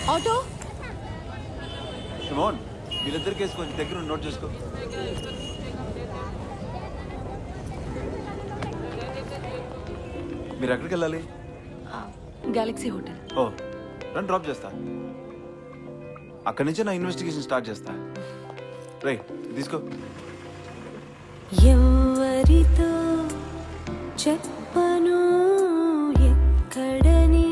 Auto Simon వీళ్ళిద్దరి case కొంచెం దగ్గర ఉండి నోట్ చేసుకో మీరు ఎక్కడికి వెళ్ళాలి గెలాక్సీ హోటల్ ఓ నన్ను డ్రాప్ చేస్తా అక్కడి నుంచే నా ఇన్వెస్టిగేషన్ స్టార్ట్ చేస్తా రైట్ తీసుకో ఎవరితో చెప్పను ఎక్కడని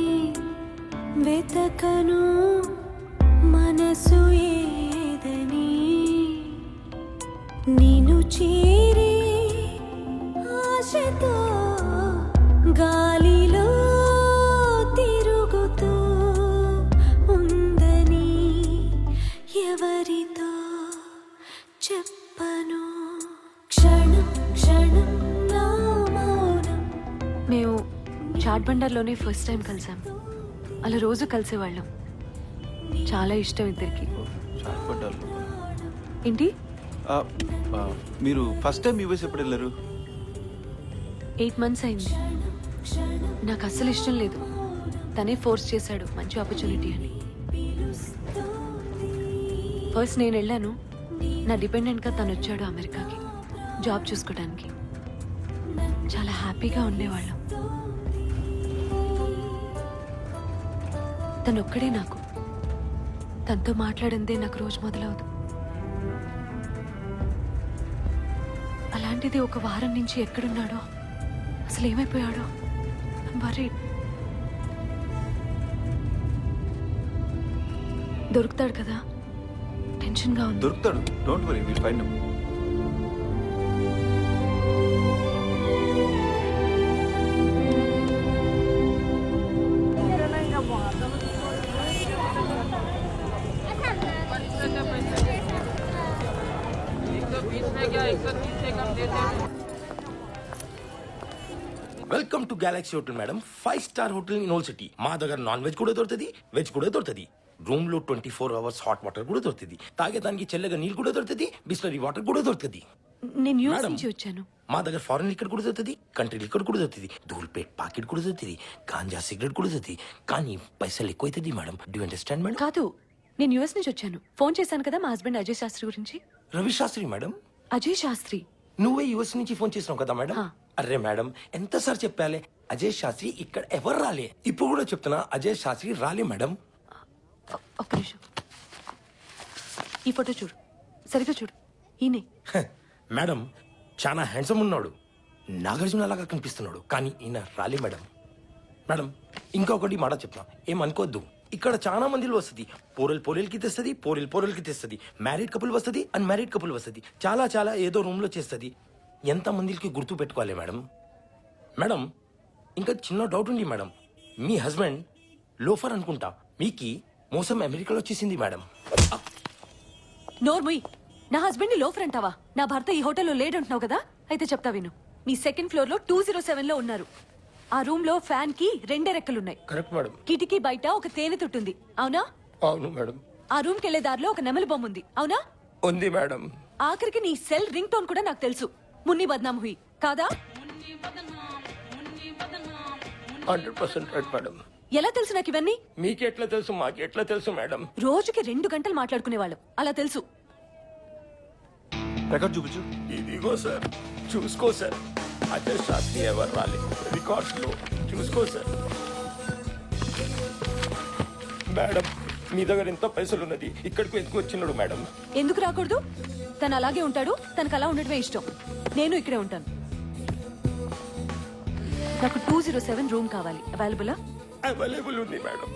వెతకను మనసు ఏదని నిన్ను చేరి ఆశతో గాలిలో తిరుగుతూ ఉందని ఎవరితో చెప్పను క్షణం క్షణం నా మౌనం మేము చాట్ బండర్లోనే ఫస్ట్ టైం కలిసాం అలా రోజు కలిసేవాళ్ళం చాలా ఇష్టం ఇద్దరికి చాలా పడ్డారు ఏంటి ఆ, ఆ, మీరు ఫస్ట్ టైం యూఎస్ ఎప్పుడు వెళ్ళారు ఎయిట్ మంత్స్ అయింది నాకు అస్సలు ఇష్టం లేదు తనే ఫోర్స్ చేశాడు మంచి ఆపర్చునిటీ అని ఫస్ట్ నేను వెళ్ళాను నా డిపెండెంట్గా తను వచ్చాడు అమెరికాకి జాబ్ చూసుకోవడానికి చాలా హ్యాపీగా ఉండేవాళ్ళం తను ఒక్కడే నాకు తనతో మాట్లాడిందే నాకు రోజు మొదలవదు అలాంటిది ఒక వారం నుంచి ఎక్కడున్నాడో అసలు ఏమైపోయాడో వరీ దొరుకుతాడు కదా టెన్షన్గా ఉంది దొరుకుతాడు don't worry will find welcome to galaxy hotel madam five star hotel in old city మా దగ్గర నాన్ వెజ్ కూడా దొరుకుతుంది వెజ్ కూడా దొరుకుతుంది రూమ్ లో twenty four hours hot water కూడా దొరుకుతుంది తాగేదానికి చల్లగా నీళ్ళు కూడా దొరుకుతుంది బిస్లరీ వాటర్ కూడా దొరుకుతుంది నేను యూఎస్ మేడం. నుంచి వచ్చాను మా దగ్గర ఫారెన్ లిక్కర్ కూడా దొరుకుతుంది కంట్రీ లిక్కర్ కూడా దొరుకుతుంది ధూల్పేట్ పాకెట్ కూడా దొరుకుతుంది గాంజా సిగరెట్ కూడా దొరుకుతుంది కానీ పైసలు ఎక్కువ అవుతుంది మేడం డూ అండర్స్టాండ్ మేడం కాదు నేను యూఎస్ నుంచి వచ్చాను ఫోన్ చేశాను కదా మా హస్బెండ్ అజయ్ శాస్త్రి గురించి రవి శాస్త్రి మేడం అజయ్ శాస్త్రి నువ్వే యుఎస్ నుంచి ఫోన్ చేసినావు కదా మేడం హా. అరే మేడం ఎంతసారి చెప్పాలి అజయ్ శాస్త్రి ఇక్కడ ఎవరు రాలే ఇప్పుడు కూడా చెప్తున్నా అజయ్ శాస్త్రి రాలే మేడం ఒ- ఒక్క నిమిషం ఈ ఫోటో చూడు సరిగ్గా చూడు ఈయనే హ, మేడం చాలా హ్యాండ్సమ్ ఉన్నాడు నాగార్జున లాగా కనిపిస్తున్నాడు కానీ ఈయన రాలే మేడం మేడం ఇంకొకటి మాట చెప్తా ఏమనుకోవద్దు ఇక్కడ చాలా మందిలో వస్తుంది పోరల్ పోరెల్కి తెస్తుంది పోరెల్ పోరెల్కి తెస్తుంది మ్యారీడ్ కపుల్ వస్తుంది అండ్ మ్యారీడ్ కపుల్ వస్తుంది చాలా చాలా ఏదో రూమ్లో చేస్తుంది ఎంత మందికి గుర్తు పెట్టుకోవాలి మేడం మేడం ఇంకా చిన్న డౌట్ ఉంది మేడం మీ హస్బెండ్ లోఫర్ అనుకుంటా మీకి మోసం అమెరికాలో వచ్చేసింది మేడం నోర్ముయ్ నా హస్బెండ్ ని లోఫర్ అంటావా నా భర్త ఈ హోటల్లో లేడంటున్నావు కదా అయితే చెప్తా విను మీ సెకండ్ ఫ్లోర్ లో టూ జీరో సెవెన్ లో ఉన్నారు ఆ రూమ్ లో ఫ్యాన్ కి రెండే రెక్కలున్నాయి కరెక్ట్ మేడం కిటికీ బయట ఒక తేనె తుట్టుంది అవునా అవును మేడం ఆ రూమ్ కెళ్లే దారిలో ఒక నెమలి బొమ్మ ఉంది అవునా ఉంది మేడం ఆఖరికి నీ సెల్ రింగ్ టోన్ కూడా నాకు తెలుసు మున్ని బద్నాం హుయి కాదా హండ్రెడ్ పర్సెంట్ రైట్ మేడం ఎలా తెలుసు నాకు ఇవన్నీ మీకు ఎట్లా తెలుసు మాకు ఎట్లా తెలుసు మేడం రోజుకి రెండు గంటలు మాట్లాడుకునేవాళ్ళం అలా తెలుసు రికార్డ్ చూపించు ఇదిగో సార్ చూసుకో సార్ అజయ్ శాస్త్రి ఎవరు రాలేదు రికార్డ్స్ లో చూసుకో సార్ మేడం మీ దగ్గర ఎంత పైసలు ఉన్నది ఇక్కడికి ఎందుకు వచ్చినాడు మేడం ఎందుకు రాకూడదు తను అలాగే ఉంటాడు తనకు అలా ఉండడమే ఇష్టం నేను ఇక్కడే ఉంటాను నాకు టూ జీరో సెవెన్ రూమ్ కావాలి అవైలబులా అవైలబుల్ ఉంది మేడం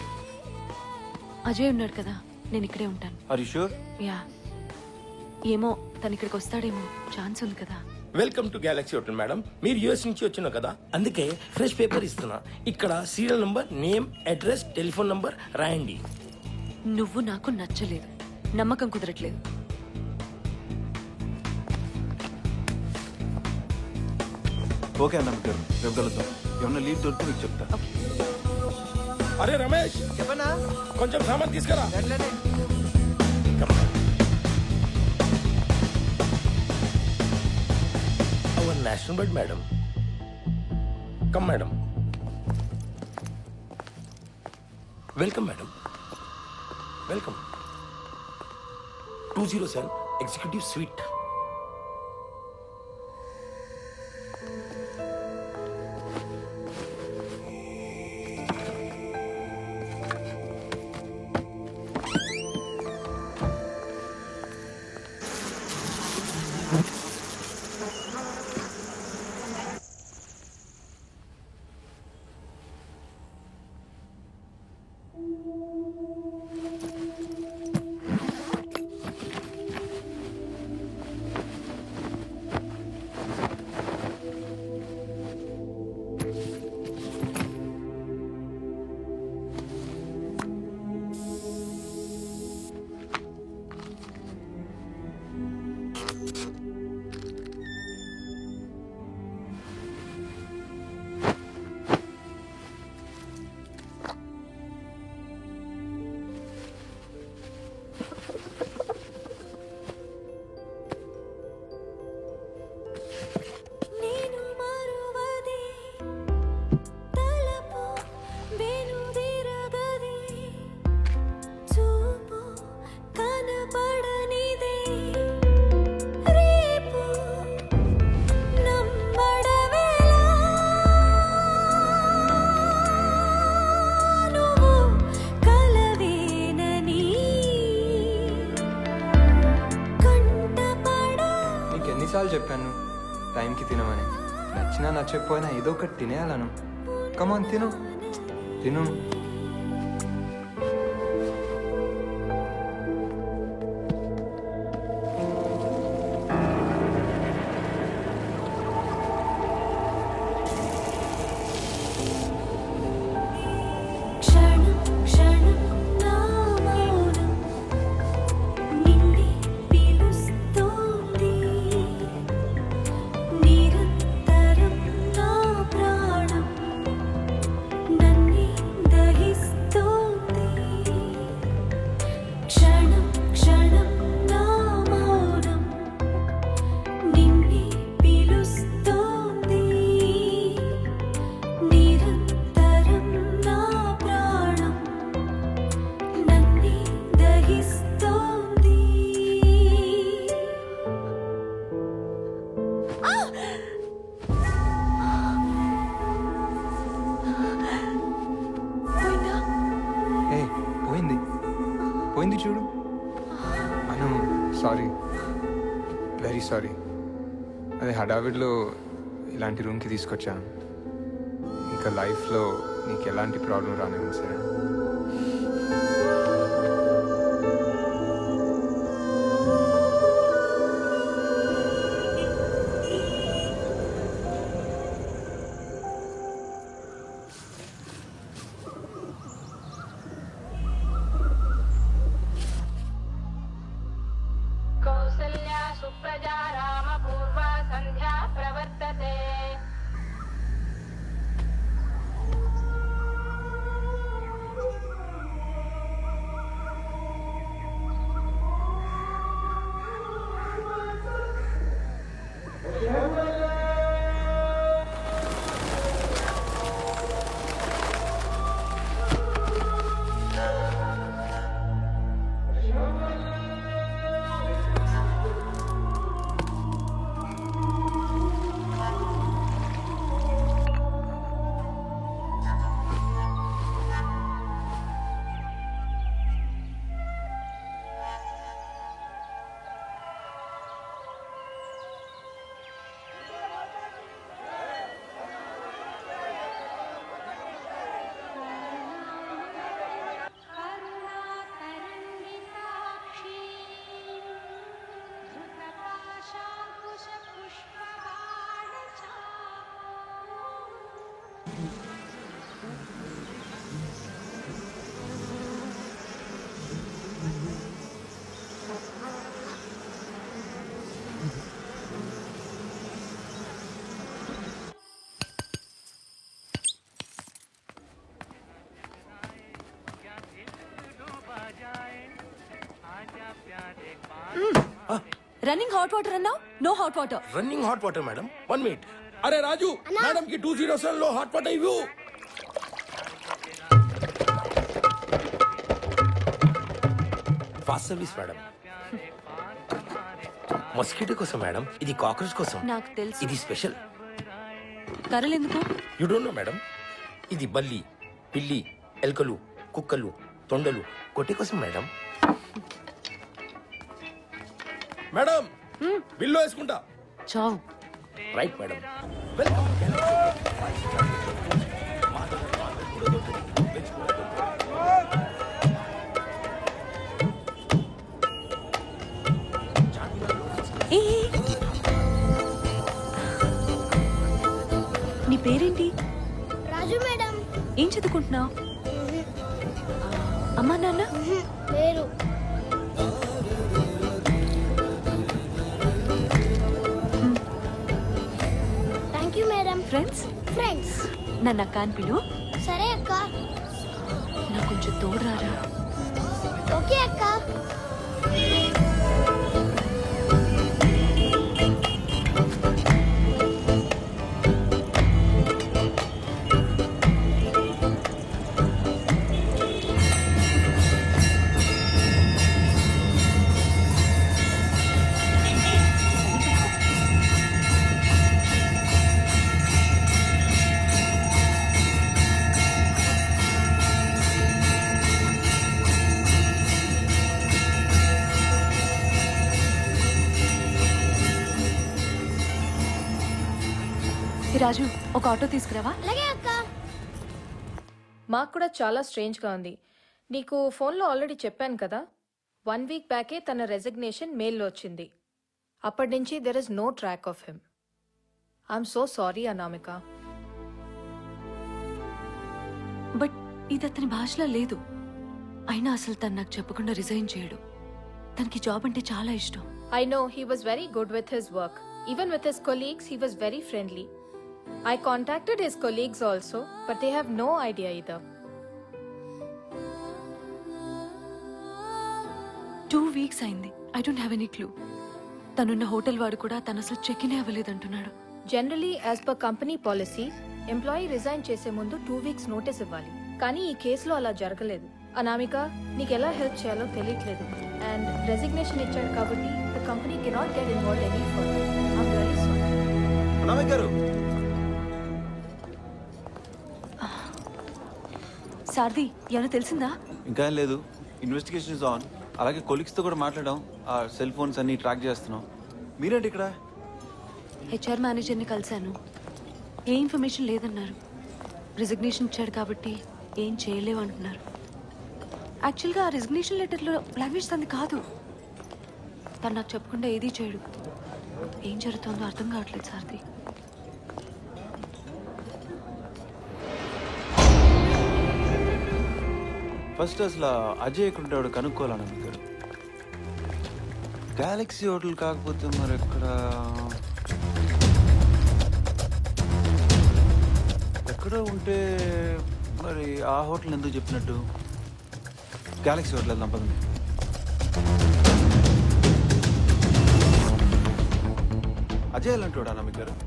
అజయ్ ఉన్నాడు కదా నేను ఇక్కడే ఉంటాను ఆర్ యు షూర్ యా ఏమో తను ఇక్కడికి వస్తాడేమో ఛాన్స్ ఉంది కదా welcome to galaxy hotel madam మీరు యూఎస్ నుంచి వచ్చిన కదా అందుకే ఫ్రెష్ పేపర్ ఇస్తున్నా ఇక్కడ serial number name address telephone number రాయండి నువ్వు నాకు నచ్చలేదు నమ్మకం కుదరట్లేదు ఓకే అన్న గారు రేపు కలుద్దాం ఏమన్నా లీవ్ దొరికితే నీకు చెప్తా ఓకే అరే రమేష్ చెప్పనా కొంచెం సామాన్ తీసుకురా అట్లనే our national bird madam come madam welcome madam welcome two zero seven executive suite నేను మరువది తలపు వెనుదిరగది చూపు కనపడనిది రేపు నమ్మడవేలా నువ్వు కలవేనని కంటపడా నీకు ఎన్నిసార్లు చెప్పాను టైంకి తినమని నచ్చినా నచ్చకపోయినా ఏదో ఒకటి తినేయాలను కమాన్ తిను తిను క్షణం క్షణం నా మౌనం నిన్నే పిలుస్తోంది నిరంతరం నా ప్రాణం నన్నే దహిస్తోంది క్షణం క్షణం నా మౌనం నిన్నే పిలుస్తోంది నిరంతరం నా ప్రాణం నన్నే దహిస్తోంది పోయిందా ఏ పోయింది పోయింది చూడు మనం సారీ వెరీ సారీ అదే హడావిడిలో ఇలాంటి రూమ్కి తీసుకొచ్చాను ఇంకా లైఫ్లో నీకు ఎలాంటి ప్రాబ్లం రానివ్వండి సరే कौसल्या सुप्रजा रामपूर्वा सन्ध्या प्रवर्तते करुणातरङ्गिताक्षी धृतपाशाङ्कुशपुष्पबाणचापा రన్నింగ్ హాట్ వాటర్ అన్నావు no hot water running hot water madam one minute అరే రాజు మేడం కి టూ జీరో సెవెన్ లో హాట్ వాటర్ ఇవ్వు ఫాస్ట్ సర్వీస్ మేడం మస్కిటో కోసం మేడం ఇది కాక్రోచ్ కోసం నాకు తెలుసు. ఇది స్పెషల్ కర్రలు ఎందుకు యు డోంట్ నో మేడం ఇది బల్లి పిల్లి ఎలుకలు కుక్కలు తొండలు కొట్టి కోసం మేడం మేడం బిల్లు వేసుకుంటా చావు రైట్ మేడం వెల్కమ్ ఏ ఏ. నీ పేరేంటి రాజు మేడం ఏం చదువుకుంటున్నావు అమ్మా నాన్న లేరు thank you madam friends friends నన్ను అక్క అని పిలు సరే అక్క నాకు కొంచెం తోడురారా ఓకే అక్క ఏ రాజు ఒక ఆటో తీసుకురావా అలాగే అక్క మాకు కూడా చాలా స్ట్రేంజ్గా ఉంది నీకు ఫోన్లో ఆల్రెడీ చెప్పాను కదా వన్ వీక్ బ్యాకే తన రెసిగ్నేషన్ మెయిల్లో వచ్చింది అప్పటి నుంచి there is no track of him I'm so sorry Anamika but ఇది అతని భాషలో లేదు అయినా అసలు తను నాకు చెప్పకుండా రిజైన్ చేయడు తనకి జాబ్ అంటే చాలా ఇష్టం I know he was very good with his work. Even with his colleagues, he was very friendly. I contacted his colleagues also, but they have no idea either. Two weeks అయింది I don't have any clue తనున్న hotel వాడు కూడా తను అసలు check in అవ్వలేదంటున్నాడు generally as per company policy employee resign చేసే ముందు two weeks notice ఇవ్వాలి కానీ ఈ కేసులో అలా జరగలేదు అనామిక నీకు ఎలా హెల్ప్ చేయాలో తెలియట్లేదు అండ్ రెసిగ్నేషన్ ఇచ్చాడు కాబట్టి the company cannot get involve any further I'm very sorry Anamik గారు సారథి ఏమైనా తెలిసిందా ఇంకా ఏం లేదు ఇన్వెస్టిగేషన్ ఇస్ ఆన్ అలాగే కొలీగ్స్తో కూడా మాట్లాడాం ఆ సెల్ ఫోన్స్ అన్ని ట్రాక్ చేస్తున్నాం మీరేంటి ఇక్కడ హెచ్ఆర్ మేనేజర్ని కలిశాను ఏ ఇన్ఫర్మేషన్ లేదన్నారు రిజిగ్నేషన్ ఇచ్చాడు కాబట్టి ఏం చేయలేవు అంటున్నారు యాక్చువల్గా ఆ రిజిగ్నేషన్ లెటర్లో లాంగ్వేజ్ తనది కాదు తను నాకు చెప్పకుండా ఏదీ చేయడు ఏం జరుగుతుందో అర్థం కావట్లేదు సారథి ఫస్ట్ అసలు అజయ్ ఎక్కడ ఉంటాడు కనుక్కోవాలని అన్నారు గెలాక్సీ హోటల్ కాకపోతే మరి ఎక్కడ ఎక్కడ ఉంటే మరి ఆ హోటల్ ఎందుకు చెప్పినట్టు గెలాక్సీ హోటల్ వెళ్దాం పదండి అజయ్ ఎలాంటి అనామిక్ గారు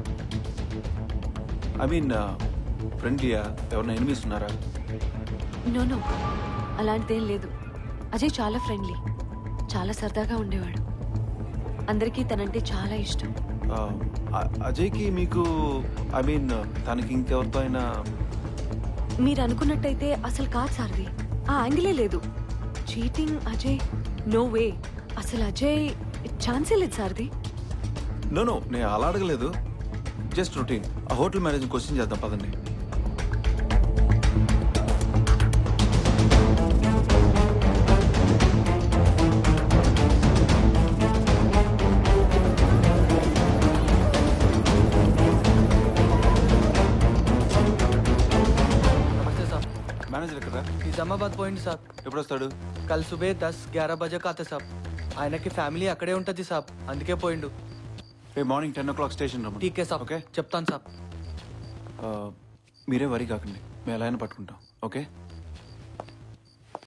ఐ మీన్ ఫ్రెండ్లీయా ఎవరైనా ఎనిమిస్ ఉన్నారా నో నో అలాంటిదేం లేదు అజయ్ చాలా ఫ్రెండ్లీ చాలా సరదాగా ఉండేవాడు అందరికీ తనంటే చాలా ఇష్టం ఆ, అ- అజయ్కి మీకు ఐ మీన్ తనకి ఇంకెవరితో అయినా మీరు అనుకున్నట్టయితే అసలు కాదు సార్ది ఆ యాంగిలే లేదు చీటింగ్ అజయ్ నో వే అసలు అజయ్ ఛాన్సే లేదు సార్ది నో నో నేను అలా అడగలేదు జస్ట్ రొటీన్ ఆ హోటల్ మేనేజర్ క్వశ్చన్ చేద్దాం పదండి नमस्ते साहब మేనేజర్ ఎక్కడ నిజామాబాద్ పోయింది సార్ ఎప్పుడు వస్తాడు కల్ సుబే దస్ గ్యారా బజే కాతే సాబ్ ఆయనకి ఫ్యామిలీ అక్కడే ఉంటది సాబ్ అందుకే పోయిండు రేపు morning ten o'clock station రమ్మండి టీకే సాబ్ ఓకే చెప్తాను సాబ్ మీరే వరి కాకండి మేము ఎలా అయినా పట్టుకుంటాం ఓకే